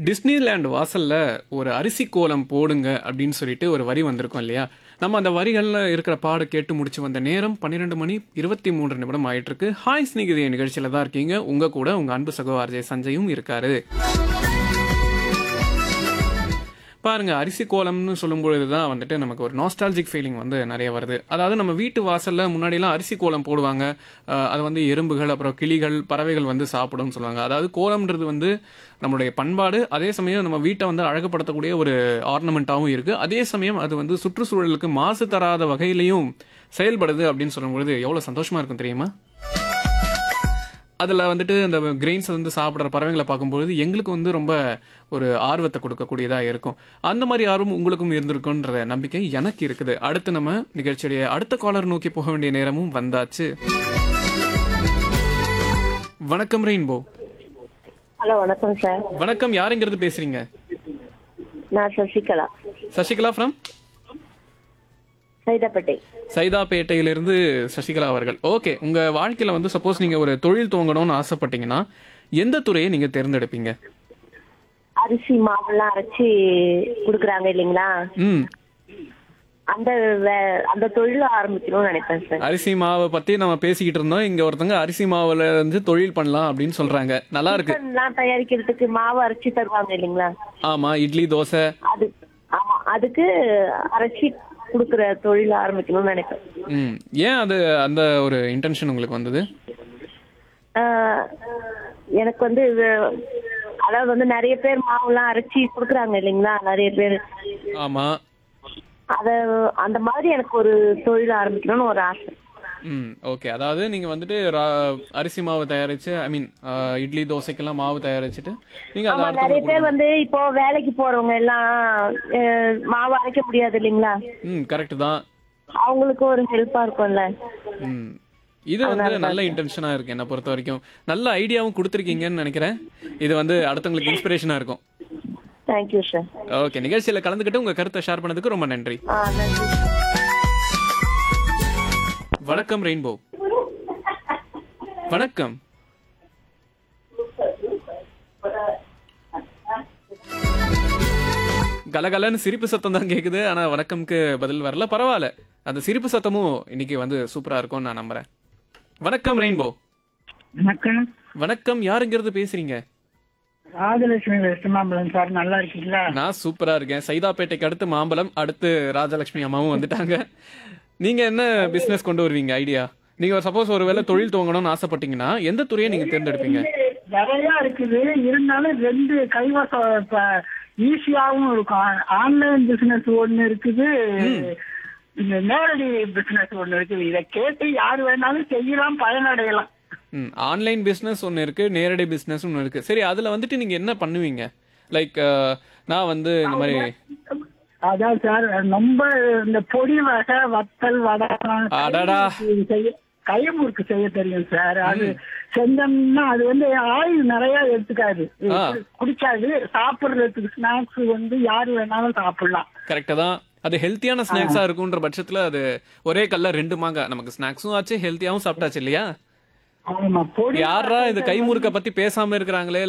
Disneyland வாசல்ல ஒரு அரிசி கோலம் போடுங்க அப்படின்னு சொல்லிட்டு ஒரு வரி வந்திருக்கும் இல்லையா நம்ம அந்த வரிகள்ல இருக்கிற பாடு கேட்டு முடிச்சு வந்த நேரம் பன்னிரெண்டு மணி இருபத்தி மூன்று நிமிடம் ஆயிட்டு இருக்கு ஹாய் ஸ்நேகிதிய நிகழ்ச்சியில தான் இருக்கீங்க உங்க கூட உங்க அன்பு சகோ அர்ஜய் சஞ்சயும் இருக்காரு பாருங்க அரிசி கோலம்னு சொல்லும்பொழுது தான் வந்துட்டு நமக்கு ஒரு நாஸ்டாலஜிக் ஃபீலிங் வந்து நிறைய வருது அதாவது நம்ம வீட்டு வாசல்ல முன்னாடிலாம் அரிசி கோலம் போடுவாங்க அஹ் அது வந்து எறும்புகள் அப்புறம் கிளிகள் பறவைகள் வந்து சாப்பிடும்னு சொல்லுவாங்க அதாவது கோலம்ன்றது வந்து நம்மளுடைய பண்பாடு அதே சமயம் நம்ம வீட்டை வந்து அழகுபடுத்தக்கூடிய ஒரு ஆர்னமெண்ட்டாகவும் இருக்கு அதே சமயம் அது வந்து சுற்றுச்சூழலுக்கு மாசு தராத வகையிலையும் செயல்படுது அப்படின்னு சொல்லும்பொழுது எவ்வளோ சந்தோஷமா இருக்கும் தெரியுமா அதில் வந்துட்டு அந்த கிரெயின்ஸ் வந்து சாப்பிட்ற பறவைகளை பார்க்கும்பொழுது எங்களுக்கு வந்து ரொம்ப ஒரு ஆர்வத்தை கொடுக்கக்கூடியதாக இருக்கும் அந்த மாதிரி ஆர்வம் உங்களுக்கும் இருந்திருக்குன்ற நம்பிக்கை எனக்கு இருக்குது அடுத்து நம்ம நிகழ்ச்சியுடைய அடுத்த காலர் நோக்கி போக வேண்டிய நேரமும் வந்தாச்சு வணக்கம் ரெயின்போ ஹலோ வணக்கம் சார் வணக்கம் யாருங்கிறது பேசுறீங்க நான் சசிகலா சசிகலா ஃப்ரம் சைதாப்பேட்டை சைதாப்பேட்டையிலிருந்து சசிகலா அவர்கள் ஓகே உங்க வாழ்க்கையில வந்து சப்போஸ் நீங்க ஒரு தொழில் துவங்கணும்னு ஆசைப்பட்டீங்கன்னா எந்த துறையை நீங்க தேர்ந்தெடுப்பீங்க அரிசி மாவுலாம் அரைச்சி குடுக்குறாங்க இல்லைங்களா ம் அந்த வே- அந்த தொழில் ஆரம்பிக்கணும்னு நினைப்பேன் சார் அரிசி மாவை பத்தி நம்ம பேசிக்கிட்டு இருந்தோம் இங்க ஒருத்தங்க அரிசி மாவுல இருந்து தொழில் பண்ணலாம் அப்படின்னு சொல்றாங்க நல்லா இருக்கு டிஃபன்லாம் தயாரிக்கிறதுக்கு மாவு அரைச்சி தருவாங்க இல்லைங்களா ஆமா இட்லி தோசை அது ஆமா அதுக்கு அரைச்சி குடுக்குற தொழில் ஆரம்பிக்கணும்னு நினைப்பேன் ம் ஏன் அது அந்த ஒரு இன்டென்ஷன் உங்களுக்கு வந்தது ஆஹ், எனக்கு வந்து இது அதாவது வந்து நிறைய பேர் மாவுலாம் அரைச்சி குடுக்குறாங்க இல்லைங்களா நிறைய பேர் ஆமா அத அந்த மாதிரி எனக்கு ஒரு தொழில் ஆரம்பிக்கணும்னு ஒரு ஆசை ம் ஓகே அதாவது நீங்க வந்துட்டு ரா- அரிசி மாவு தயாரிச்சு ஐ மீன் இட்லி தோசைக்கெல்லாம் மாவு தயாரிச்சுட்டு நீங்க அதை ஆமா நிறைய அடுத்தவங்களுக்கு பேர் வந்து இப்போ வேலைக்கு போறவங்க எல்லாம் அஹ், மாவு அரைக்க முடியாது இல்லைங்களா ம் கரெக்ட் தான் அவங்களுக்கு ஒரு ஹெல்ப்பா இருக்கும்ல ம் இது வந்து நல்ல இன்டென்ஷனா இருக்கு என்ன பொறுத்த வரைக்கும் நல்ல ஐடியாவும் கொடுத்துருக்கீங்கன்னு நினைக்கிறேன் இது வந்து அடுத்தவங்களுக்கு இன்ஸ்பிரேஷனா இருக்கும் தேங்க்யூ சார் ஓகே நிகழ்ச்சியில கலந்துக்கிட்டு உங்க கருத்தை ஷேர் பண்ணதுக்கு ரொம்ப நன்றி ஆ நன்றி வணக்கம் ரெயின்போ வணக்கம் கலகலன்னு சிரிப்பு சத்தம் தான் கேக்குது ஆனா வணக்கம்க்கு பதில் வரல பரவாயில்ல அந்த சிரிப்பு சத்தமும் இன்னைக்கு வந்து சூப்பரா இருக்கும்னு நான் நம்புறேன் வணக்கம் ரெயின்போ வணக்கம் வணக்கம் யாருங்கிறது பேசுறீங்க ராஜலட்சுமி வெஸ்ட் மாம்பலம் சார் நல்லா இருக்கீங்களா நான் சூப்பரா இருக்கேன் சைதாப்பேட்டைக்கு அடுத்து மாம்பலம் அடுத்து ராஜலட்சுமி அம்மாவும் வந்துட்டாங்க நீங்க என்ன பிசினஸ் கொண்டு வருவீங்க ஐடியா நீங்க சப்போஸ் ஒரு வேளை தொழில் துவங்கணும்னு ஆசைப்பட்டீங்கன்னா எந்த துறையை நீங்க தேர்ந்தெடுப்பீங்க நிறைய இருக்குது இருந்தாலும் ரெண்டு கைவசம் ஈஸியாவும் இருக்கும் ஆன்லைன் பிசினஸ் ஒண்ணு இருக்குது இந்த நேரடி பிசினஸ் ஒண்ணு இருக்குது இதை கேட்டு யார் வேணாலும் செய்யலாம் பயனடையலாம் ம் ஆன்லைன் பிஸ்னஸ் ஒன்று இருக்கு நேரடி பிஸ்னஸ் ஒன்று இருக்கு சரி அதுல வந்துட்டு நீங்க என்ன பண்ணுவீங்க லைக் நான் வந்து இந்த மாதிரி அதான் சார் ரொம்ப இந்த பொடி வகை வத்தல் வடகம் அடடா. செய்ய கைமுறுக்கு செய்ய தெரியும் சார் அது செஞ்சோம்னா அது வந்து ஆயில் நிறைய எடுத்துக்காது ஆ. குடிக்காது சாப்பிடுறதுக்கு ஸ்நாக்ஸ் வந்து யாரு வேணாலும் சாப்பிடலாம் கரெக்டாக தான் அது ஹெல்த்தியான ஸ்நாக்ஸா இருக்குன்ற பட்சத்துல அது ஒரே கல்ல ரெண்டு மாங்க நமக்கு ஸ்நாக்ஸும் ஆச்சு ஹெல்த்தியாவும் சாப்பிட்டாச்சு இல்லையா ஆமா பொடி யாரா இது கைமுறுக்க பத்தி பேசாம இருக்கிறாங்களே